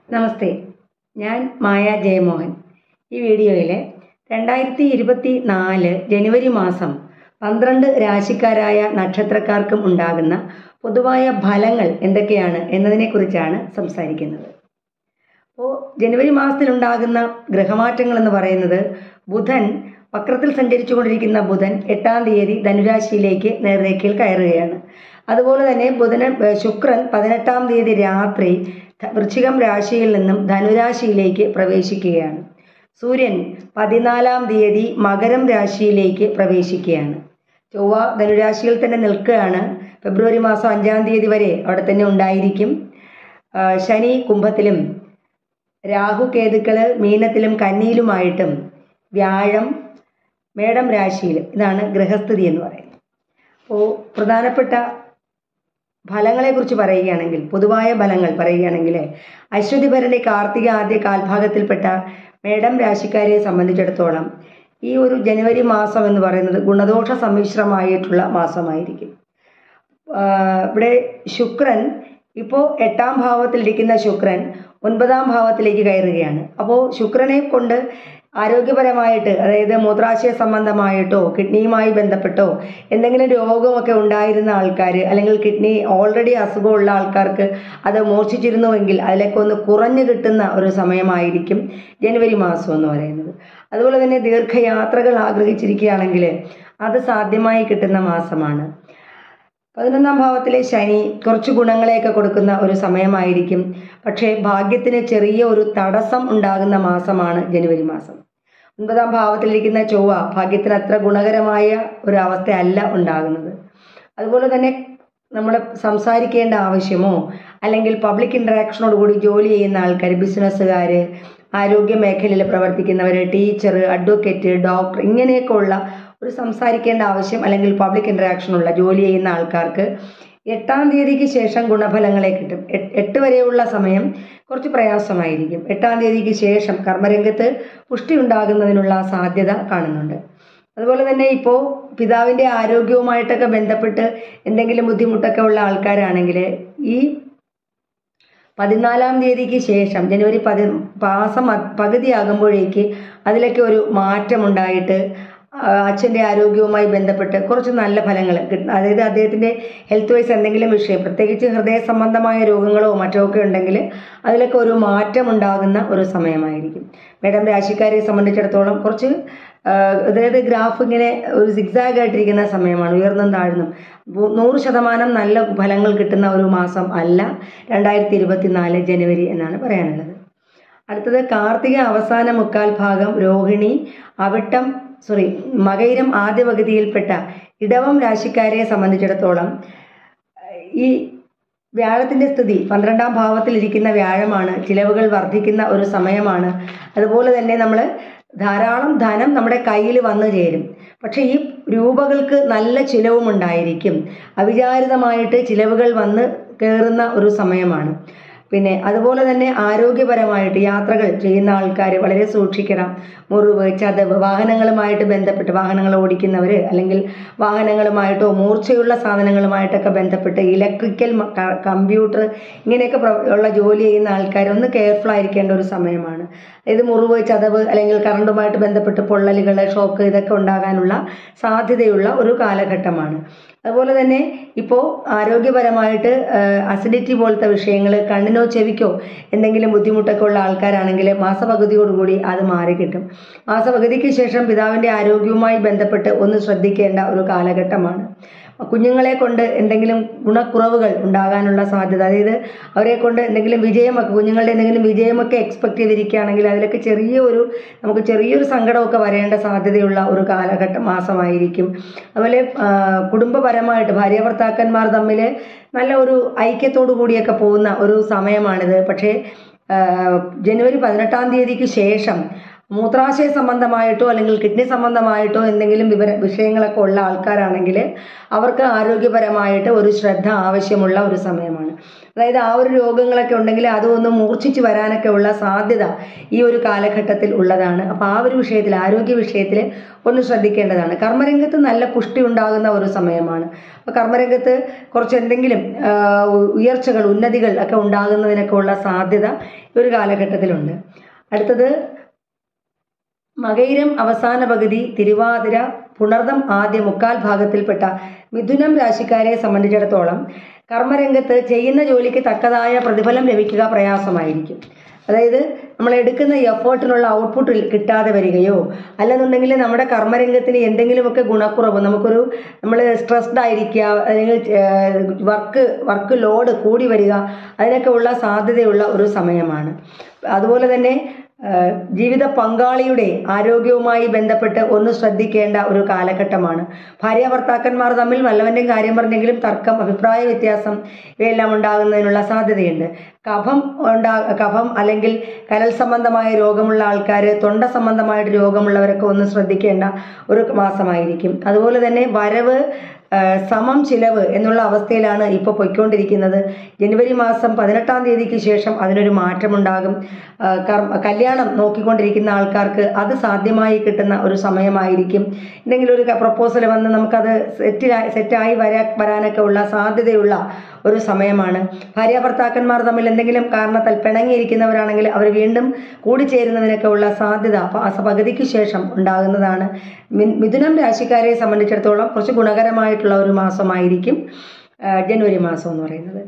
നമസ്തേ ഞാൻ മായ ജയമോഹൻ ഈ വീഡിയോയിൽ രണ്ടായിരത്തി ഇരുപത്തി നാല് ജനുവരി മാസം പന്ത്രണ്ട് രാശിക്കാരായ നക്ഷത്രക്കാർക്കും ഉണ്ടാകുന്ന പൊതുവായ ഫലങ്ങൾ എന്തൊക്കെയാണ് എന്നതിനെക്കുറിച്ചാണ് സംസാരിക്കുന്നത് അപ്പോൾ ജനുവരി മാസത്തിലുണ്ടാകുന്ന ഗ്രഹമാറ്റങ്ങൾ എന്ന് പറയുന്നത് ബുധൻ വക്രത്തിൽ സഞ്ചരിച്ചു കൊണ്ടിരിക്കുന്ന ബുധൻ എട്ടാം തീയതി ധനുരാശിയിലേക്ക് നേർരേഖയിൽ കയറുകയാണ് അതുപോലെ തന്നെ ബുധന ശുക്രൻ പതിനെട്ടാം തീയതി രാത്രി ധ- വൃശ്ചികം രാശിയിൽ നിന്നും ധനുരാശിയിലേക്ക് പ്രവേശിക്കുകയാണ് സൂര്യൻ പതിനാലാം തീയതി മകരം രാശിയിലേക്ക് പ്രവേശിക്കുകയാണ് ചൊവ്വ ധനുരാശിയിൽ തന്നെ നിൽക്കുകയാണ് ഫെബ്രുവരി മാസം അഞ്ചാം തീയതി വരെ അവിടെ തന്നെ ഉണ്ടായിരിക്കും ആ, ശനി കുംഭത്തിലും രാഹു കേതുക്കള് മീനത്തിലും കന്നിയിലുമായിട്ടും വ്യാഴം മേടം രാശിയിൽ ഇതാണ് ഗ്രഹസ്ഥിതി എന്ന് പറയുന്നത് അപ്പോൾ പ്രധാനപ്പെട്ട ഫലങ്ങളെക്കുറിച്ച് പറയുകയാണെങ്കിൽ പൊതുവായ ഫലങ്ങൾ പറയുകയാണെങ്കിൽ അശ്വതി ഭരണി കാർത്തിക ആദ്യ കാൽഭാഗത്തിൽപ്പെട്ട മേടം രാശിക്കാരെ സംബന്ധിച്ചിടത്തോളം ഈ ഒരു ജനുവരി മാസം എന്ന് പറയുന്നത് ഗുണദോഷ സമ്മിശ്രമായിട്ടുള്ള മാസമായിരിക്കും ആഹ് ഇവിടെ ശുക്രൻ ഇപ്പോൾ എട്ടാം ഭാവത്തിലിരിക്കുന്ന ശുക്രൻ ഒൻപതാം ഭാവത്തിലേക്ക് കയറുകയാണ് അപ്പോൾ ശുക്രനെ കൊണ്ട് ആരോഗ്യപരമായിട്ട് അതായത് മൂത്രാശയ സംബന്ധമായിട്ടോ കിഡ്നിയുമായി ബന്ധപ്പെട്ടോ എന്തെങ്കിലും രോഗമൊക്കെ ഉണ്ടായിരുന്ന ആൾക്കാർ അല്ലെങ്കിൽ കിഡ്നി ഓൾറെഡി അസുഖമുള്ള ആൾക്കാർക്ക് അത് മോഷിച്ചിരുന്നുവെങ്കിൽ അതിലൊക്കെ ഒന്ന് കുറഞ്ഞു കിട്ടുന്ന ഒരു സമയമായിരിക്കും ജനുവരി മാസം എന്ന് പറയുന്നത് അതുപോലെ തന്നെ ദീർഘയാത്രകൾ ആഗ്രഹിച്ചിരിക്കുകയാണെങ്കിൽ അത് സാധ്യമായി കിട്ടുന്ന മാസമാണ് പതിനൊന്നാം ഭാവത്തിലെ ശനി കുറച്ച് ഗുണങ്ങളെയൊക്കെ കൊടുക്കുന്ന ഒരു സമയമായിരിക്കും പക്ഷേ ഭാഗ്യത്തിന് ചെറിയ ഒരു തടസ്സം ഉണ്ടാകുന്ന മാസമാണ് ജനുവരി മാസം ഒൻപതാം ഭാവത്തിലിരിക്കുന്ന ചൊവ്വ ഭാഗ്യത്തിന് അത്ര ഗുണകരമായ ഒരു അവസ്ഥയല്ല ഉണ്ടാകുന്നത് അതുപോലെ തന്നെ നമ്മൾ സംസാരിക്കേണ്ട ആവശ്യമോ അല്ലെങ്കിൽ പബ്ലിക് ഇൻട്രാക്ഷനോട് കൂടി ജോലി ചെയ്യുന്ന ആൾക്കാർ ബിസിനസ്സുകാർ ആരോഗ്യ മേഖലയിൽ പ്രവർത്തിക്കുന്നവർ ടീച്ചർ അഡ്വക്കേറ്റ് ഡോക്ടർ ഇങ്ങനെയൊക്കെ ഉള്ള ഒരു സംസാരിക്കേണ്ട ആവശ്യം അല്ലെങ്കിൽ പബ്ലിക് ഇൻട്രാക്ഷൻ ഉള്ള ജോലി ചെയ്യുന്ന ആൾക്കാർക്ക് എട്ടാം തീയതിക്ക് ശേഷം ഗുണഫലങ്ങളെ കിട്ടും എട്ട് എട്ട് വരെയുള്ള സമയം കുറച്ച് പ്രയാസമായിരിക്കും എട്ടാം തീയതിക്ക് ശേഷം കർമ്മരംഗത്ത് പുഷ്ടി ഉണ്ടാകുന്നതിനുള്ള സാധ്യത കാണുന്നുണ്ട് അതുപോലെ തന്നെ ഇപ്പോൾ പിതാവിൻ്റെ ആരോഗ്യവുമായിട്ടൊക്കെ ബന്ധപ്പെട്ട് എന്തെങ്കിലും ബുദ്ധിമുട്ടൊക്കെ ഉള്ള ആൾക്കാരാണെങ്കിൽ ഈ പതിനാലാം തീയതിക്ക് ശേഷം ജനുവരി പതി മാസം മ- പകുതിയാകുമ്പോഴേക്ക് അതിലൊക്കെ ഒരു മാറ്റമുണ്ടായിട്ട് ആ, അച്ഛൻ്റെ ആരോഗ്യവുമായി ബന്ധപ്പെട്ട് കുറച്ച് നല്ല ഫലങ്ങൾ കിട്ടും അതായത് അദ്ദേഹത്തിൻ്റെ ഹെൽത്ത് വൈസ് എന്തെങ്കിലും വിഷയം പ്രത്യേകിച്ച് ഹൃദയ സംബന്ധമായ രോഗങ്ങളോ മറ്റോ ഒക്കെ ഉണ്ടെങ്കിൽ അതിലൊക്കെ ഒരു മാറ്റം ഉണ്ടാകുന്ന ഒരു സമയമായിരിക്കും മേഡം രാശിക്കാരെ സംബന്ധിച്ചിടത്തോളം കുറച്ച് ആ, അതായത് ഗ്രാഫ് ഇങ്ങനെ ഒരു സിഗ്സാഗ് ആയിട്ടിരിക്കുന്ന സമയമാണ് ഉയർന്നും താഴ്ന്നും നൂ- നൂറ് ശതമാനം നല്ല ഫലങ്ങൾ കിട്ടുന്ന ഒരു മാസം അല്ല രണ്ടായിരത്തി ഇരുപത്തിനാല് ജനുവരി എന്നാണ് പറയാനുള്ളത് അടുത്തത് കാർത്തിക അവസാന മുക്കാൽ ഭാഗം രോഹിണി അവിട്ടം സോറി മകയിരം ആദ്യ പകുതിയിൽപ്പെട്ട ഇടവം രാശിക്കാരെ സംബന്ധിച്ചിടത്തോളം ഈ വ്യാഴത്തിന്റെ സ്ഥിതി പന്ത്രണ്ടാം ഭാവത്തിലിരിക്കുന്ന വ്യാഴമാണ് ചിലവുകൾ വർദ്ധിക്കുന്ന ഒരു സമയമാണ് അതുപോലെ തന്നെ നമ്മൾ ധാരാളം ധനം നമ്മുടെ കയ്യിൽ വന്നു ചേരും പക്ഷേ ഈ രൂപകൾക്ക് നല്ല ചിലവും ഉണ്ടായിരിക്കും അവിചാരിതമായിട്ട് ചിലവുകൾ വന്ന് കയറുന്ന ഒരു സമയമാണ് പിന്നെ അതുപോലെ തന്നെ ആരോഗ്യപരമായിട്ട് യാത്രകൾ ചെയ്യുന്ന ആൾക്കാർ വളരെ സൂക്ഷിക്കണം മുറിവ് ചതവ് വാഹനങ്ങളുമായിട്ട് ബന്ധപ്പെട്ട് വാഹനങ്ങൾ ഓടിക്കുന്നവർ അല്ലെങ്കിൽ വാഹനങ്ങളുമായിട്ടോ മൂർച്ചയുള്ള സാധനങ്ങളുമായിട്ടൊക്കെ ബന്ധപ്പെട്ട് ഇലക്ട്രിക്കൽ മ- ക- കമ്പ്യൂട്ടർ ഇങ്ങനെയൊക്കെ പ്ര- ഉള്ള ജോലി ചെയ്യുന്ന ആൾക്കാർ ഒന്ന് കെയർഫുൾ ആയിരിക്കേണ്ട ഒരു സമയമാണ് അതായത് മുറിവ് ചതവ് അല്ലെങ്കിൽ കറണ്ടുമായിട്ട് ബന്ധപ്പെട്ട് പൊള്ളലുകൾ ഷോക്ക് ഇതൊക്കെ ഉണ്ടാകാനുള്ള സാധ്യതയുള്ള ഒരു കാലഘട്ടമാണ് അതുപോലെ തന്നെ ഇപ്പോൾ ആരോഗ്യപരമായിട്ട് അസിഡിറ്റി പോലത്തെ വിഷയങ്ങൾ കണ്ണിനോ ചെവിക്കോ എന്തെങ്കിലും ബുദ്ധിമുട്ടൊക്കെ ഉള്ള ആൾക്കാരാണെങ്കിൽ മാസപകുതിയോടുകൂടി അത് മാറി കിട്ടും മാസപകുതിക്ക് ശേഷം പിതാവിൻ്റെ ആരോഗ്യവുമായി ബന്ധപ്പെട്ട് ഒന്ന് ശ്രദ്ധിക്കേണ്ട ഒരു കാലഘട്ടമാണ് കുഞ്ഞുങ്ങളെ കൊണ്ട് എന്തെങ്കിലും ഗുണക്കുറവുകൾ ഉണ്ടാകാനുള്ള സാധ്യത അതായത് അവരെ കൊണ്ട് എന്തെങ്കിലും വിജയമൊക്കെ കുഞ്ഞുങ്ങളുടെ എന്തെങ്കിലും വിജയമൊക്കെ എക്സ്പെക്ട് ചെയ്തിരിക്കുകയാണെങ്കിൽ അതിലൊക്കെ ചെറിയ ഒരു നമുക്ക് ചെറിയൊരു സങ്കടമൊക്കെ വരേണ്ട സാധ്യതയുള്ള ഒരു കാലഘട്ടം മാസമായിരിക്കും അതുപോലെ ആ, കുടുംബപരമായിട്ട് ഭാര്യ ഭർത്താക്കന്മാർ തമ്മിൽ നല്ല ഒരു ഐക്യത്തോടു കൂടിയൊക്കെ പോകുന്ന ഒരു സമയമാണിത് പക്ഷേ ആ, ജനുവരി പതിനെട്ടാം തീയതിക്ക് ശേഷം മൂത്രാശയ സംബന്ധമായിട്ടോ അല്ലെങ്കിൽ കിഡ്നി സംബന്ധമായിട്ടോ എന്തെങ്കിലും വിവര വിഷയങ്ങളൊക്കെ ഉള്ള ആൾക്കാരാണെങ്കിൽ അവർക്ക് ആരോഗ്യപരമായിട്ട് ഒരു ശ്രദ്ധ ആവശ്യമുള്ള ഒരു സമയമാണ് അതായത് ആ ഒരു രോഗങ്ങളൊക്കെ ഉണ്ടെങ്കിൽ അതൊന്ന് മൂർച്ഛിച്ച് വരാനൊക്കെ ഉള്ള സാധ്യത ഈ ഒരു കാലഘട്ടത്തിൽ ഉള്ളതാണ് അപ്പോൾ ആ ഒരു വിഷയത്തിൽ ആരോഗ്യ വിഷയത്തിൽ ഒന്ന് ശ്രദ്ധിക്കേണ്ടതാണ് കർമ്മരംഗത്ത് നല്ല പുഷ്ടി ഉണ്ടാകുന്ന ഒരു സമയമാണ് അപ്പോൾ കർമ്മരംഗത്ത് കുറച്ച് എന്തെങ്കിലും ആ, ഉയർച്ചകൾ ഉന്നതികൾ ഒക്കെ ഉണ്ടാകുന്നതിനൊക്കെ ഉള്ള സാധ്യത ഈ ഒരു കാലഘട്ടത്തിലുണ്ട് അടുത്തത് മകയിരം അവസാന പകുതി തിരുവാതിര പുണർദം ആദ്യ മുക്കാൽ ഭാഗത്തിൽപ്പെട്ട മിഥുനം രാശിക്കാരെ സംബന്ധിച്ചിടത്തോളം കർമ്മരംഗത്ത് ചെയ്യുന്ന ജോലിക്ക് തക്കതായ പ്രതിഫലം ലഭിക്കുക പ്രയാസമായിരിക്കും അതായത് നമ്മൾ എടുക്കുന്ന എഫേർട്ടിനുള്ള ഔട്ട്പുട്ട് കിട്ടാതെ വരികയോ അല്ലെന്നുണ്ടെങ്കിൽ നമ്മുടെ കർമ്മരംഗത്തിന് എന്തെങ്കിലുമൊക്കെ ഗുണക്കുറവ് നമുക്കൊരു നമ്മൾ സ്ട്രെസ്ഡ് ആയിരിക്കുക അല്ലെങ്കിൽ വർക്ക് വർക്ക് ലോഡ് കൂടി വരിക അതിനൊക്കെ ഉള്ള സാധ്യതയുള്ള ഒരു സമയമാണ് അതുപോലെ തന്നെ ആ, ജീവിത പങ്കാളിയുടെ ആരോഗ്യവുമായി ബന്ധപ്പെട്ട് ഒന്ന് ശ്രദ്ധിക്കേണ്ട ഒരു കാലഘട്ടമാണ് ഭാര്യ ഭർത്താക്കന്മാർ തമ്മിൽ വല്ലവൻ്റെയും കാര്യം പറഞ്ഞെങ്കിലും തർക്കം അഭിപ്രായ വ്യത്യാസം ഇവയെല്ലാം ഉണ്ടാകുന്നതിനുള്ള സാധ്യതയുണ്ട് കഫം ഉണ്ടാ കഫം അല്ലെങ്കിൽ കരൾ സംബന്ധമായ രോഗമുള്ള ആൾക്കാർ തൊണ്ട സംബന്ധമായിട്ട് രോഗമുള്ളവരൊക്കെ ഒന്ന് ശ്രദ്ധിക്കേണ്ട ഒരു മാസമായിരിക്കും അതുപോലെ തന്നെ വരവ് ആ, സമം ചിലവ് എന്നുള്ള അവസ്ഥയിലാണ് ഇപ്പോൾ പൊയ്ക്കൊണ്ടിരിക്കുന്നത് ജനുവരി മാസം പതിനെട്ടാം തീയതിക്ക് ശേഷം അതിനൊരു മാറ്റമുണ്ടാകും ആ, കർമ്മ കല്യാണം നോക്കിക്കൊണ്ടിരിക്കുന്ന ആൾക്കാർക്ക് അത് സാധ്യമായി കിട്ടുന്ന ഒരു സമയമായിരിക്കും എന്തെങ്കിലും ഒരു പ്രപ്പോസൽ വന്ന് നമുക്കത് സെറ്റിലായി സെറ്റായി വരാ വരാനൊക്കെ ഉള്ള സാധ്യതയുള്ള ഒരു സമയമാണ് ഭാര്യ ഭർത്താക്കന്മാർ തമ്മിൽ എന്തെങ്കിലും കാരണത്താൽ പിണങ്ങിയിരിക്കുന്നവരാണെങ്കിൽ അവർ വീണ്ടും കൂടിച്ചേരുന്നതിനൊക്കെ ഉള്ള സാധ്യത പ- ആ പകുതിക്ക് ശേഷം ഉണ്ടാകുന്നതാണ് മി- മിഥുനം രാശിക്കാരെ സംബന്ധിച്ചിടത്തോളം കുറച്ച് ഗുണകരമായിട്ടുള്ള ഒരു മാസമായിരിക്കും ആ, ജനുവരി മാസം എന്ന് പറയുന്നത്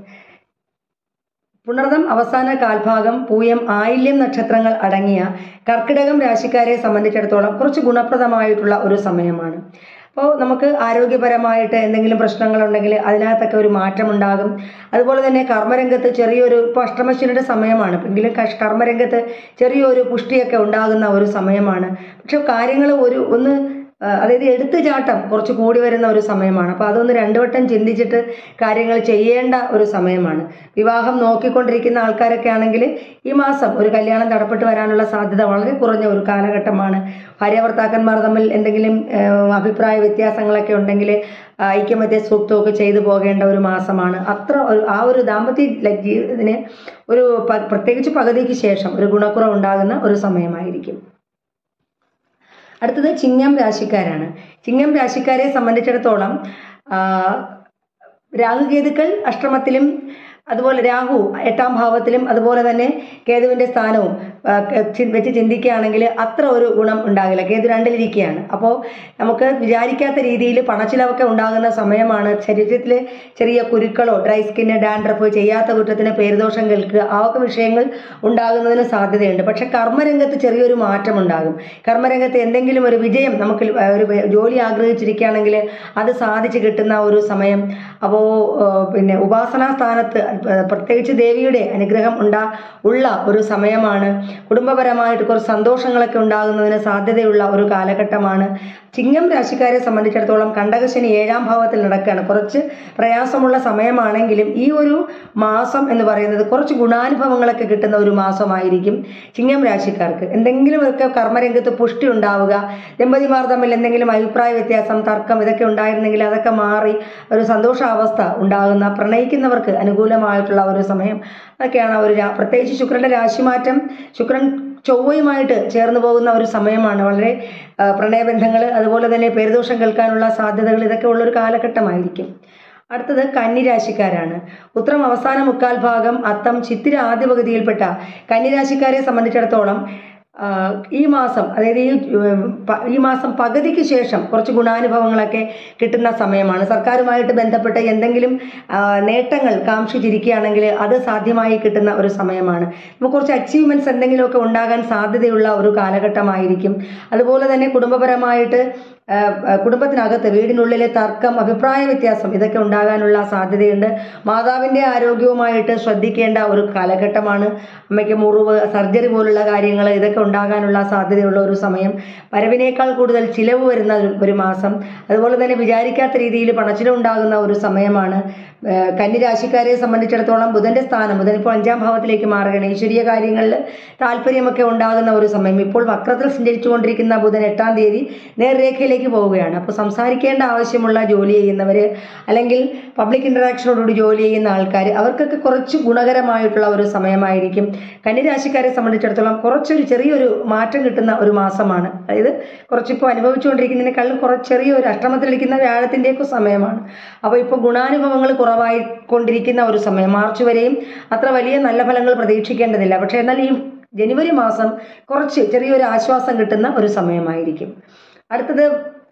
പുണർദം അവസാന കാൽഭാഗം പൂയം ആയില്യം നക്ഷത്രങ്ങൾ അടങ്ങിയ കർക്കിടകം രാശിക്കാരെ സംബന്ധിച്ചിടത്തോളം കുറച്ച് ഗുണപ്രദമായിട്ടുള്ള ഒരു സമയമാണ് അപ്പോൾ നമുക്ക് ആരോഗ്യപരമായിട്ട് എന്തെങ്കിലും പ്രശ്നങ്ങളുണ്ടെങ്കിൽ അതിനകത്തൊക്കെ ഒരു മാറ്റമുണ്ടാകും അതുപോലെ തന്നെ കർമ്മരംഗത്ത് ചെറിയൊരു ഇപ്പോൾ അഷ്ടമശനിയുടെ സമയമാണ് എങ്കിലും കഷ്- കർമ്മരംഗത്ത് ചെറിയൊരു പുഷ്ടിയൊക്കെ ഉണ്ടാകുന്ന ഒരു സമയമാണ് പക്ഷെ കാര്യങ്ങൾ ഒരു ഒന്ന് ആ, അതായത് എടുത്തുചാട്ടം കുറച്ച് കൂടി വരുന്ന ഒരു സമയമാണ് അപ്പോൾ അതൊന്ന് രണ്ടു വട്ടം ചിന്തിച്ചിട്ട് കാര്യങ്ങൾ ചെയ്യേണ്ട ഒരു സമയമാണ് വിവാഹം നോക്കിക്കൊണ്ടിരിക്കുന്ന ആൾക്കാരൊക്കെ ആണെങ്കിൽ ഈ മാസം ഒരു കല്യാണം തടപ്പെട്ട് വരാനുള്ള സാധ്യത വളരെ കുറഞ്ഞ ഒരു കാലഘട്ടമാണ് ഭാര്യാഭർത്താക്കന്മാർ തമ്മിൽ എന്തെങ്കിലും ആ, അഭിപ്രായ വ്യത്യാസങ്ങളൊക്കെ ഉണ്ടെങ്കിൽ ഐക്യമത്യ സൂക്തമൊക്കെ ചെയ്തു പോകേണ്ട ഒരു മാസമാണ് അത്ര ഒരു ആ ഒരു ദാമ്പത്യ ല- ജീവിതത്തിന് ഒരു പ- പ്രത്യേകിച്ച് പകുതിക്ക് ശേഷം ഒരു ഗുണക്കുറവ് ഉണ്ടാകുന്ന ഒരു സമയമായിരിക്കും അടുത്തത് ചിങ്ങം രാശിക്കാരാണ് ചിങ്ങം രാശിക്കാരെ സംബന്ധിച്ചിടത്തോളം ആ, രാഹുകേതുക്കൾ അഷ്ടമത്തിലും അതുപോലെ രാഹു എട്ടാം ഭാവത്തിലും അതുപോലെ തന്നെ കേതുവിന്റെ സ്ഥാനവും ആ, ക- ചി- വെച്ച് ചിന്തിക്കുകയാണെങ്കിൽ അത്ര ഒരു ഗുണം ഉണ്ടാകില്ല കേതു രണ്ടിലിരിക്കുകയാണ് അപ്പോൾ നമുക്ക് വിചാരിക്കാത്ത രീതിയിൽ പണച്ചിലവൊക്കെ ഉണ്ടാകുന്ന സമയമാണ് ശരീരത്തിൽ ചെറിയ കുരുക്കളോ ഡ്രൈ സ്കിന്ന് ഡാൻഡ്രഫ് ചെയ്യാത്ത കുറ്റത്തിന് പേരുദോഷം കേൾക്കുക ആ ഒക്കെ വിഷയങ്ങൾ ഉണ്ടാകുന്നതിന് സാധ്യതയുണ്ട് പക്ഷെ കർമ്മരംഗത്ത് ചെറിയൊരു മാറ്റം ഉണ്ടാകും കർമ്മരംഗത്ത് എന്തെങ്കിലും ഒരു വിജയം നമുക്ക് ല- ഒരു വേ- ജോലി ആഗ്രഹിച്ചിരിക്കുകയാണെങ്കിൽ അത് സാധിച്ചു കിട്ടുന്ന ഒരു സമയം അപ്പോൾ പിന്നെ ഉപാസനാ സ്ഥാനത്ത് ഏഹ് പ്രത്യേകിച്ച് ദേവിയുടെ അനുഗ്രഹം ഉണ്ടാ ഉള്ള ഒരു സമയമാണ് കുടുംബപരമായിട്ട് കുറച്ച് സന്തോഷങ്ങളൊക്കെ ഉണ്ടാകുന്നതിന് സാധ്യതയുള്ള ഒരു കാലഘട്ടമാണ് ചിങ്ങം രാശിക്കാരെ സംബന്ധിച്ചിടത്തോളം കണ്ടകശനി ഏഴാം ഭാവത്തിൽ നടക്കുകയാണ് കുറച്ച് പ്രയാസമുള്ള സമയമാണെങ്കിലും ഈ ഒരു മാസം എന്ന് പറയുന്നത് കുറച്ച് ഗുണാനുഭവങ്ങളൊക്കെ കിട്ടുന്ന ഒരു മാസമായിരിക്കും ചിങ്ങം രാശിക്കാർക്ക് എന്തെങ്കിലുമൊക്കെ കർമ്മരംഗത്ത് പുഷ്ടി ഉണ്ടാവുക ദമ്പതിമാർ തമ്മിൽ എന്തെങ്കിലും അഭിപ്രായ വ്യത്യാസം തർക്കം ഇതൊക്കെ ഉണ്ടായിരുന്നെങ്കിൽ അതൊക്കെ മാറി ഒരു സന്തോഷാവസ്ഥ ഉണ്ടാകുന്ന പ്രണയിക്കുന്നവർക്ക് അനുകൂലമായിട്ടുള്ള ഒരു സമയം അതൊക്കെയാണ് ഒരു രാ- പ്രത്യേകിച്ച് ശുക്രന്റെ രാശിമാറ്റം ശുക്രൻ ചൊവ്വയുമായിട്ട് ചേർന്ന് പോകുന്ന ഒരു സമയമാണ് വളരെ ആ, പ്രണയബന്ധങ്ങൾ അതുപോലെ തന്നെ പേരുദോഷം കേൾക്കാനുള്ള സാധ്യതകൾ ഇതൊക്കെ ഉള്ളൊരു കാലഘട്ടമായിരിക്കും അടുത്തത് കന്നിരാശിക്കാരാണ് ഉത്രം അവസാന മുക്കാൽ ഭാഗം അത്തം ചിത്തിര ആദ്യ പകുതിയിൽപ്പെട്ട കന്നിരാശിക്കാരെ സംബന്ധിച്ചിടത്തോളം ആ, ഈ മാസം അതായത് ഈ ഉം, പ- ഈ മാസം പകുതിക്ക് ശേഷം കുറച്ച് ഗുണാനുഭവങ്ങളൊക്കെ കിട്ടുന്ന സമയമാണ് സർക്കാരുമായിട്ട് ബന്ധപ്പെട്ട എന്തെങ്കിലും ആ, നേട്ടങ്ങൾ കാക്ഷിച്ചിരിക്കുകയാണെങ്കിൽ അത് സാധ്യമായി കിട്ടുന്ന ഒരു സമയമാണ് നമുക്ക് കുറച്ച് അച്ചീവ്മെന്റ്സ് എന്തെങ്കിലുമൊക്കെ ഉണ്ടാകാൻ സാധ്യതയുള്ള ഒരു കാലഘട്ടമായിരിക്കും അതുപോലെ തന്നെ കുടുംബപരമായിട്ട് ആ, ആ, കുടുംബത്തിനകത്ത് വീടിനുള്ളിലെ തർക്കം അഭിപ്രായ വ്യത്യാസം ഇതൊക്കെ ഉണ്ടാകാനുള്ള സാധ്യതയുണ്ട് മാതാവിൻ്റെ ആരോഗ്യവുമായിട്ട് ശ്രദ്ധിക്കേണ്ട ഒരു കാലഘട്ടമാണ് അമ്മയ്ക്ക് മുറിവ് സർജറി പോലുള്ള കാര്യങ്ങൾ ഇതൊക്കെ ഉണ്ടാകാനുള്ള സാധ്യതയുള്ള ഒരു സമയം വരവിനേക്കാൾ കൂടുതൽ ചിലവ് വരുന്ന ഒരു- ഒരു മാസം അതുപോലെ തന്നെ വിചാരിക്കാത്ത രീതിയിൽ പണച്ചിലവുണ്ടാകുന്ന ഒരു സമയമാണ് ആ, കന്നിരാശിക്കാരെ സംബന്ധിച്ചിടത്തോളം ബുധന്റെ സ്ഥാനം ബുധൻ ഇപ്പോൾ അഞ്ചാം ഭാവത്തിലേക്ക് മാറുകയാണ് ഈശ്വരീയ കാര്യങ്ങളിൽ താല്പര്യമൊക്കെ ഉണ്ടാകുന്ന ഒരു സമയം ഇപ്പോൾ വക്രത്തിൽ സഞ്ചരിച്ചുകൊണ്ടിരിക്കുന്ന ബുധൻ എട്ടാം തീയതി നേർരേഖയിൽ പരീക്ഷയിലേക്ക് പോവുകയാണ് അപ്പോൾ സംസാരിക്കേണ്ട ആവശ്യമുള്ള ജോലി ചെയ്യുന്നവർ അല്ലെങ്കിൽ പബ്ലിക് ഇൻ്ററാക്ഷനോടുകൂടി ജോലി ചെയ്യുന്ന ആൾക്കാർ അവർക്കൊക്കെ കുറച്ച് ഗുണകരമായിട്ടുള്ള ഒരു സമയമായിരിക്കും കന്നിരാശിക്കാരെ സംബന്ധിച്ചിടത്തോളം കുറച്ചൊരു ചെറിയൊരു മാറ്റം കിട്ടുന്ന ഒരു മാസമാണ് അതായത് കുറച്ചിപ്പോൾ അനുഭവിച്ചുകൊണ്ടിരിക്കുന്നതിനേക്കാളും കുറച്ച് ചെറിയൊരു അഷ്ടമത്തിലിരിക്കുന്ന വ്യാഴത്തിൻ്റെയൊക്കെ സമയമാണ് അപ്പോൾ ഇപ്പോൾ ഗുണാനുഭവങ്ങൾ കുറവായിക്കൊണ്ടിരിക്കുന്ന ഒരു സമയം മാർച്ച് വരെയും അത്ര വലിയ നല്ല ഫലങ്ങൾ പ്രതീക്ഷിക്കേണ്ടതില്ല പക്ഷേ എന്നാൽ ഈ ജനുവരി മാസം കുറച്ച് ചെറിയൊരു ആശ്വാസം കിട്ടുന്ന ഒരു സമയമായിരിക്കും അടുത്തത്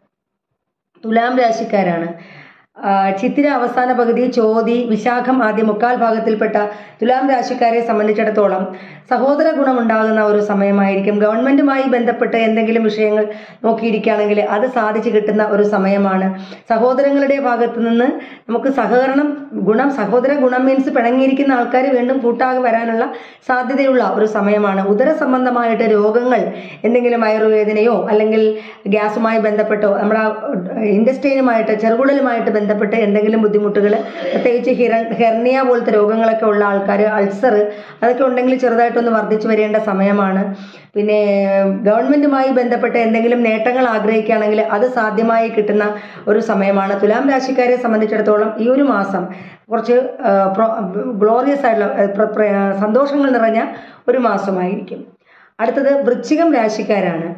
തുലാം രാശിക്കാരാണ് ആ, ചിത്തിര അവസാന പകുതി ചോതി വിശാഖം ആദ്യ മുക്കാൽ ഭാഗത്തിൽപ്പെട്ട തുലാം രാശിക്കാരെ സംബന്ധിച്ചിടത്തോളം സഹോദര ഗുണമുണ്ടാകുന്ന ഒരു സമയമായിരിക്കും ഗവൺമെന്റുമായി ബന്ധപ്പെട്ട് എന്തെങ്കിലും വിഷയങ്ങൾ നോക്കിയിരിക്കുകയാണെങ്കിൽ അത് സാധിച്ചു കിട്ടുന്ന ഒരു സമയമാണ് സഹോദരങ്ങളുടെ ഭാഗത്ത് നിന്ന് നമുക്ക് സഹകരണം ഗുണം സഹോദര ഗുണം മീൻസ് പിണങ്ങിയിരിക്കുന്ന ആൾക്കാർ വീണ്ടും കൂട്ടാകെ വരാനുള്ള സാധ്യതയുള്ള ഒരു സമയമാണ് ഉദര സംബന്ധമായിട്ട് രോഗങ്ങൾ എന്തെങ്കിലും വയറുവേദനയോ അല്ലെങ്കിൽ ഗ്യാസുമായി ബന്ധപ്പെട്ടോ നമ്മുടെ ഇൻഡസ്ട്രീനുമായിട്ട് ചെറുകുടലുമായിട്ട് ബന്ധപ്പെട്ട് എന്തെങ്കിലും ബുദ്ധിമുട്ടുകൾ പ്രത്യേകിച്ച് ഹിര ഹെർണിയ പോലത്തെ രോഗങ്ങളൊക്കെ ഉള്ള ആൾക്കാർ അൾസർ അതൊക്കെ ഉണ്ടെങ്കിൽ ചെറുതായിട്ടൊന്ന് വർദ്ധിച്ചു വരേണ്ട സമയമാണ് പിന്നെ ഗവൺമെന്റുമായി ബന്ധപ്പെട്ട് എന്തെങ്കിലും നേട്ടങ്ങൾ ആഗ്രഹിക്കുകയാണെങ്കിൽ അത് സാധ്യമായി കിട്ടുന്ന ഒരു സമയമാണ് തുലാം രാശിക്കാരെ സംബന്ധിച്ചിടത്തോളം ഈ ഒരു മാസം കുറച്ച് ഗ്ലോറിയസ് ആയിട്ടുള്ള ആ, പ്ര- പ്ര- സന്തോഷങ്ങൾ നിറഞ്ഞ ഒരു മാസമായിരിക്കും അടുത്തത് വൃശ്ചികം രാശിക്കാരാണ്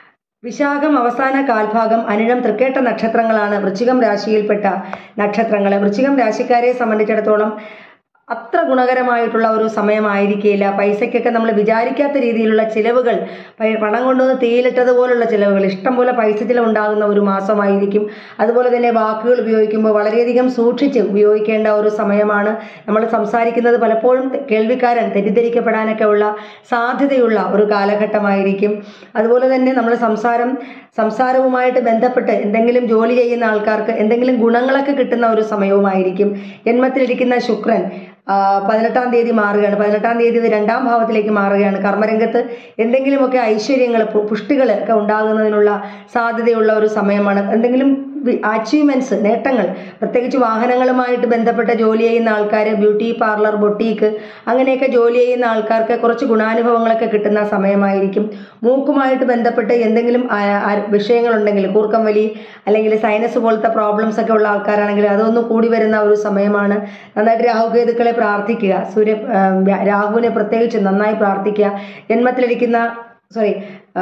വിശാഖം അവസാന കാൽഭാഗം അനിഴം തൃക്കേട്ട നക്ഷത്രങ്ങളാണ് വൃശ്ചികം രാശിയിൽപ്പെട്ട നക്ഷത്രങ്ങൾ വൃശ്ചികം രാശിക്കാരെ സംബന്ധിച്ചിടത്തോളം അത്ര ഗുണകരമായിട്ടുള്ള ഒരു സമയമായിരിക്കില്ല പൈസയ്ക്കൊക്കെ നമ്മൾ വിചാരിക്കാത്ത രീതിയിലുള്ള ചിലവുകൾ പൈ- പണം കൊണ്ടുവന്ന് തീയിലിട്ടതുപോലുള്ള ചിലവുകൾ ഇഷ്ടം പോലെ പൈസ ചിലവ് ഉണ്ടാകുന്ന ഒരു മാസമായിരിക്കും അതുപോലെ തന്നെ വാക്കുകൾ ഉപയോഗിക്കുമ്പോൾ വളരെയധികം സൂക്ഷിച്ച് ഉപയോഗിക്കേണ്ട ഒരു സമയമാണ് നമ്മൾ സംസാരിക്കുന്നത് പലപ്പോഴും കേൾവിക്കാരൻ തെറ്റിദ്ധരിക്കപ്പെടാനൊക്കെ ഉള്ള സാധ്യതയുള്ള ഒരു കാലഘട്ടമായിരിക്കും അതുപോലെ തന്നെ നമ്മൾ സംസാരം സംസാരവുമായിട്ട് ബന്ധപ്പെട്ട് എന്തെങ്കിലും ജോലി ചെയ്യുന്ന ആൾക്കാർക്ക് എന്തെങ്കിലും ഗുണങ്ങളൊക്കെ കിട്ടുന്ന ഒരു സമയവുമായിരിക്കും ജന്മത്തിലിരിക്കുന്ന ശുക്രൻ ആ, പതിനെട്ടാം തീയതി മാറുകയാണ് പതിനെട്ടാം തീയതി ഇത് രണ്ടാം ഭാവത്തിലേക്ക് മാറുകയാണ് കർമ്മരംഗത്ത് എന്തെങ്കിലുമൊക്കെ ഐശ്വര്യങ്ങൾ പുഷ്ടികൾ ഒക്കെ ഉണ്ടാകുന്നതിനുള്ള സാധ്യതയുള്ള ഒരു സമയമാണ് എന്തെങ്കിലും അച്ചീവ്മെന്റ്സ് നേട്ടങ്ങൾ പ്രത്യേകിച്ച് വാഹനങ്ങളുമായിട്ട് ബന്ധപ്പെട്ട ജോലി ചെയ്യുന്ന ആൾക്കാർ ബ്യൂട്ടി പാർലർ ബൊട്ടീക്ക് അങ്ങനെയൊക്കെ ജോലി ചെയ്യുന്ന ആൾക്കാർക്ക് കുറച്ച് ഗുണാനുഭവങ്ങളൊക്കെ കിട്ടുന്ന സമയമായിരിക്കും മൂക്കുമായിട്ട് ബന്ധപ്പെട്ട് എന്തെങ്കിലും ആ, ആ, വിഷയങ്ങളുണ്ടെങ്കിൽ കൂർക്കം വലി അല്ലെങ്കിൽ സൈനസ് പോലത്തെ പ്രോബ്ലംസ് ഒക്കെ ഉള്ള ആൾക്കാരാണെങ്കിൽ അതൊന്ന് കൂടി വരുന്ന ഒരു സമയമാണ് നന്നായിട്ട് രാഹുകേതുക്കളെ പ്രാർത്ഥിക്കുക സൂര്യ ആ, വ്യ- രാഹുവിനെ പ്രത്യേകിച്ച് നന്നായി പ്രാർത്ഥിക്കുക ജന്മത്തിലിരിക്കുന്ന സോറി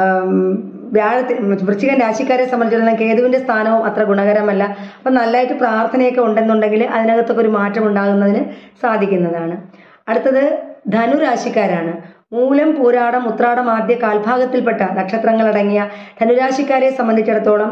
വ്യാഴത്തിൽ വൃശ്ചികൻ രാശിക്കാരെ സംബന്ധിച്ചിടത്തോളം കേതുവിന്റെ സ്ഥാനവും അത്ര ഗുണകരമല്ല അപ്പം നല്ലതായിട്ട് പ്രാർത്ഥനയൊക്കെ ഉണ്ടെന്നുണ്ടെങ്കിൽ അതിനകത്തൊക്കെ ഒരു മാറ്റം ഉണ്ടാകുന്നതിന് സാധിക്കുന്നതാണ് അടുത്തത് ധനുരാശിക്കാരാണ് മൂലം പൂരാടം ഉത്രാടം ആദ്യ കാൽഭാഗത്തിൽപ്പെട്ട നക്ഷത്രങ്ങളടങ്ങിയ ധനുരാശിക്കാരെ സംബന്ധിച്ചിടത്തോളം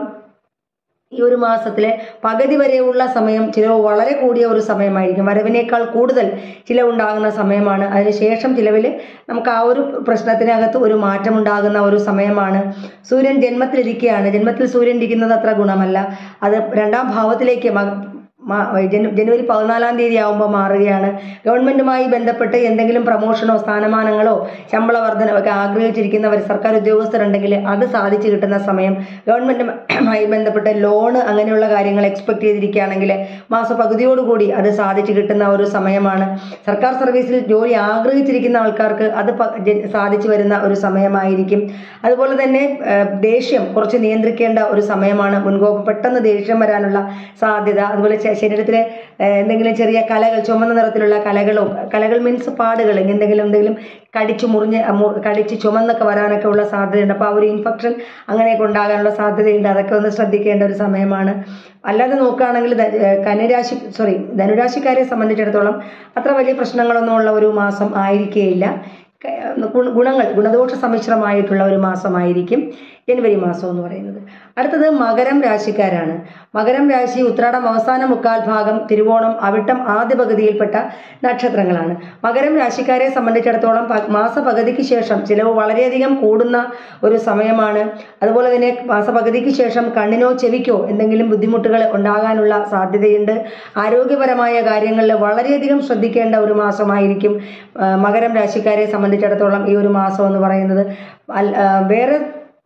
ഈ ഒരു മാസത്തിലെ പകുതി വരെയുള്ള സമയം ചിലവ് വളരെ കൂടിയ ഒരു സമയമായിരിക്കും വരവിനേക്കാൾ കൂടുതൽ ചിലവുണ്ടാകുന്ന സമയമാണ് അതിനുശേഷം ചിലവിൽ നമുക്ക് ആ ഒരു പ്രശ്നത്തിനകത്ത് ഒരു മാറ്റം ഉണ്ടാകുന്ന ഒരു സമയമാണ് സൂര്യൻ ജന്മത്തിലിരിക്കുകയാണ് ജന്മത്തിൽ സൂര്യൻ ഇരിക്കുന്നത് അത്ര ഗുണമല്ല അത് രണ്ടാം ഭാവത്തിലേക്ക് മ- മാ- ജനു- ജനുവരി പതിനാലാം തീയതി ആകുമ്പോൾ മാറുകയാണ് ഗവൺമെന്റുമായി ബന്ധപ്പെട്ട് എന്തെങ്കിലും പ്രമോഷനോ സ്ഥാനമാനങ്ങളോ ശമ്പള വർധനവോ ഒക്കെ ആഗ്രഹിച്ചിരിക്കുന്നവർ സർക്കാർ ഉദ്യോഗസ്ഥരുണ്ടെങ്കിൽ അത് സാധിച്ചു കിട്ടുന്ന സമയം ഗവൺമെന്റുമായി ബന്ധപ്പെട്ട് ലോണ് അങ്ങനെയുള്ള കാര്യങ്ങൾ എക്സ്പെക്ട് ചെയ്തിരിക്കുകയാണെങ്കിൽ മാസപകുതിയോടുകൂടി അത് സാധിച്ചു കിട്ടുന്ന ഒരു സമയമാണ് സർക്കാർ സർവീസിൽ ജോലി ആഗ്രഹിച്ചിരിക്കുന്ന ആൾക്കാർക്ക് അത് പ- ജ- സാധിച്ചു വരുന്ന ഒരു സമയമായിരിക്കും അതുപോലെ തന്നെ ഏഹ്, ദേഷ്യം കുറച്ച് നിയന്ത്രിക്കേണ്ട ഒരു സമയമാണ് മുൻകോപം പെട്ടെന്ന് ദേഷ്യം വരാനുള്ള സാധ്യത അതുപോലെ ശ- ശരീരത്തിലെ ഏഹ്, എന്തെങ്കിലും ചെറിയ കലകൾ ചുമന്ന നിറത്തിലുള്ള കലകളോ കലകൾ മീൻസ് പാടുകൾ എന്തെങ്കിലും എന്തെങ്കിലും കടിച്ചു മുറിഞ്ഞ് മു- കടിച്ച് ചുമന്നൊക്കെ വരാനൊക്കെ ഉള്ള സാധ്യതയുണ്ട് അപ്പോൾ ആ ഒരു ഇൻഫെക്ഷൻ അങ്ങനെയൊക്കെ ഉണ്ടാകാനുള്ള സാധ്യതയുണ്ട് അതൊക്കെ ഒന്ന് ശ്രദ്ധിക്കേണ്ട ഒരു സമയമാണ് അല്ലാതെ നോക്കുകയാണെങ്കിൽ ധ- ഏഹ് കന്യരാശി സോറി ധനുരാശിക്കാരെ സംബന്ധിച്ചിടത്തോളം അത്ര വലിയ പ്രശ്നങ്ങളൊന്നും ഉള്ള ഒരു മാസം ആയിരിക്കുകയില്ല ക- ഗുണ- ഗുണങ്ങൾ ഗുണദോഷ സമ്മിശ്രമായിട്ടുള്ള ഒരു മാസമായിരിക്കും ജനുവരി മാസം എന്ന് പറയുന്നത് അടുത്തത് മകരം രാശിക്കാരാണ് മകരം രാശി ഉത്രാടം അവസാന മുക്കാൽ ഭാഗം തിരുവോണം അവിട്ടം ആദ്യ പകുതിയിൽപ്പെട്ട നക്ഷത്രങ്ങളാണ് മകരം രാശിക്കാരെ സംബന്ധിച്ചിടത്തോളം പ- മാസപകുതിക്ക് ശേഷം ചിലവ് വളരെയധികം കൂടുന്ന ഒരു സമയമാണ് അതുപോലെ തന്നെ മാസപകുതിക്ക് ശേഷം കണ്ണിനോ ചെവിക്കോ എന്തെങ്കിലും ബുദ്ധിമുട്ടുകൾ ഉണ്ടാകാനുള്ള സാധ്യതയുണ്ട് ആരോഗ്യപരമായ കാര്യങ്ങളിൽ വളരെയധികം ശ്രദ്ധിക്കേണ്ട ഒരു മാസമായിരിക്കും ആ, മകരം രാശിക്കാരെ സംബന്ധിച്ചിടത്തോളം ഈ ഒരു മാസം എന്ന് പറയുന്നത് അൽ- ആ, വേറെ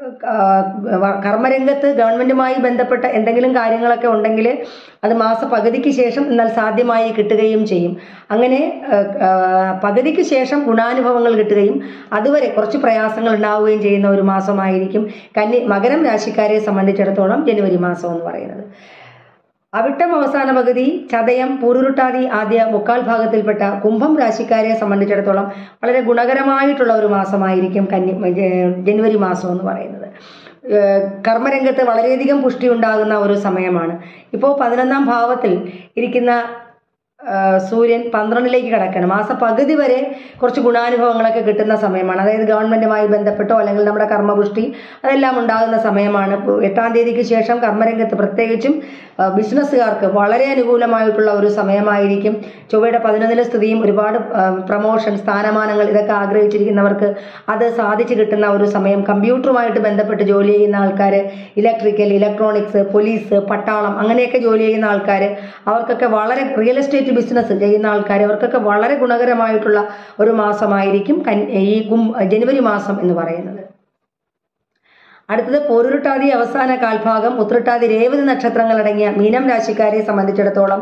ആ, വ- കർമ്മരംഗത്ത് ഗവൺമെന്റുമായി ബന്ധപ്പെട്ട എന്തെങ്കിലും കാര്യങ്ങളൊക്കെ ഉണ്ടെങ്കിൽ അത് മാസ പകുതിക്ക് ശേഷം എന്നാൽ സാധ്യമായി കിട്ടുകയും ചെയ്യും അങ്ങനെ ആ, ആ, പകുതിക്ക് ശേഷം ഗുണാനുഭവങ്ങൾ കിട്ടുകയും അതുവരെ കുറച്ച് പ്രയാസങ്ങൾ ഉണ്ടാവുകയും ചെയ്യുന്ന ഒരു മാസമായിരിക്കും കന്നി മകരം രാശിക്കാരെ സംബന്ധിച്ചിടത്തോളം ജനുവരി മാസം എന്ന് പറയുന്നത് അവിട്ടം അവസാന പകുതി ചതയം പൂരുരുട്ടാതി ആദ്യ മുക്കാൽ ഭാഗത്തിൽപ്പെട്ട കുംഭം രാശിക്കാരെ സംബന്ധിച്ചിടത്തോളം വളരെ ഗുണകരമായിട്ടുള്ള ഒരു മാസമായിരിക്കും കന്നി ജ- ജനുവരി മാസം എന്ന് പറയുന്നത് ഏഹ് കർമ്മരംഗത്ത് വളരെയധികം പുഷ്ടി ഉണ്ടാകുന്ന ഒരു സമയമാണ് ഇപ്പോൾ പതിനൊന്നാം ഭാവത്തിൽ ഇരിക്കുന്ന ആഹ് സൂര്യൻ പന്ത്രണ്ടിലേക്ക് കിടക്കണം മാസ പകുതി വരെ കുറച്ച് ഗുണാനുഭവങ്ങളൊക്കെ കിട്ടുന്ന സമയമാണ് അതായത് ഗവൺമെന്റുമായി ബന്ധപ്പെട്ടോ അല്ലെങ്കിൽ നമ്മുടെ കർമ്മപുഷ്ടി അതെല്ലാം ഉണ്ടാകുന്ന സമയമാണ് ഇപ്പോൾ എട്ടാം തീയതിക്ക് ശേഷം കർമ്മരംഗത്ത് പ്രത്യേകിച്ചും ആഹ് ബിസിനസ്സുകാർക്ക് വളരെ അനുകൂലമായിട്ടുള്ള ഒരു സമയമായിരിക്കും ചൊവ്വയുടെ പതിനൊന്നിലെ സ്ഥിതിയും ഒരുപാട് ആഹ് പ്രമോഷൻ സ്ഥാനമാനങ്ങൾ ഇതൊക്കെ ആഗ്രഹിച്ചിരിക്കുന്നവർക്ക് അത് സാധിച്ചു കിട്ടുന്ന ഒരു സമയം കമ്പ്യൂട്ടറുമായിട്ട് ബന്ധപ്പെട്ട് ജോലി ചെയ്യുന്ന ആൾക്കാർ ഇലക്ട്രിക്കൽ ഇലക്ട്രോണിക്സ് പോലീസ് പട്ടാളം അങ്ങനെയൊക്കെ ജോലി ചെയ്യുന്ന ആൾക്കാർ അവർക്കൊക്കെ വളരെ റിയൽ എസ്റ്റേറ്റ് ബിസിനസ് ചെയ്യുന്ന ആൾക്കാർ അവർക്കൊക്കെ വളരെ ഗുണകരമായിട്ടുള്ള ഒരു മാസമായിരിക്കും കൻ- ഈ കും ജനുവരി മാസം എന്ന് പറയുന്നത് അടുത്തത് പോരുരുട്ടാതി അവസാന കാൽഭാഗം ഉത്രട്ടാതി രേവതി നക്ഷത്രങ്ങളടങ്ങിയ മീനം രാശിക്കാരെ സംബന്ധിച്ചിടത്തോളം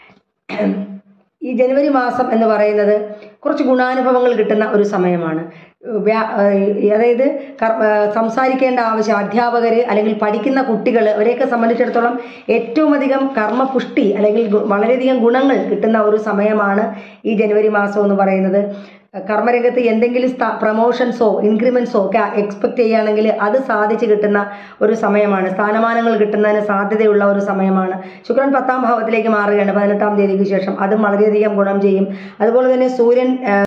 ഈ ജനുവരി മാസം എന്ന് പറയുന്നത് കുറച്ച് ഗുണാനുഭവങ്ങൾ കിട്ടുന്ന ഒരു സമയമാണ് വ്യാ- ഏഹ് അതായത് കർ- ഏഹ് സംസാരിക്കേണ്ട ആവശ്യം അധ്യാപകർ അല്ലെങ്കിൽ പഠിക്കുന്ന കുട്ടികൾ അവരെയൊക്കെ സംബന്ധിച്ചിടത്തോളം ഏറ്റവും അധികം കർമ്മപുഷ്ടി അല്ലെങ്കിൽ ഗു- വളരെയധികം ഗുണങ്ങൾ കിട്ടുന്ന ഒരു സമയമാണ് ഈ ജനുവരി മാസം എന്ന് പറയുന്നത് കർമ്മരംഗത്ത് എന്തെങ്കിലും സ്ഥാ- പ്രമോഷൻസോ ഇൻക്രിമെന്റ്സോ ഒക്കെ എക്സ്പെക്ട് ചെയ്യുകയാണെങ്കിൽ അത് സാധിച്ചു കിട്ടുന്ന ഒരു സമയമാണ് സ്ഥാനമാനങ്ങൾ കിട്ടുന്നതിന് സാധ്യതയുള്ള ഒരു സമയമാണ് ശുക്രൻ പത്താം ഭാവത്തിലേക്ക് മാറുകയാണ് പതിനെട്ടാം തീയതിക്ക് ശേഷം അതും വളരെയധികം ഗുണം ചെയ്യും അതുപോലെ തന്നെ സൂര്യൻ ആ,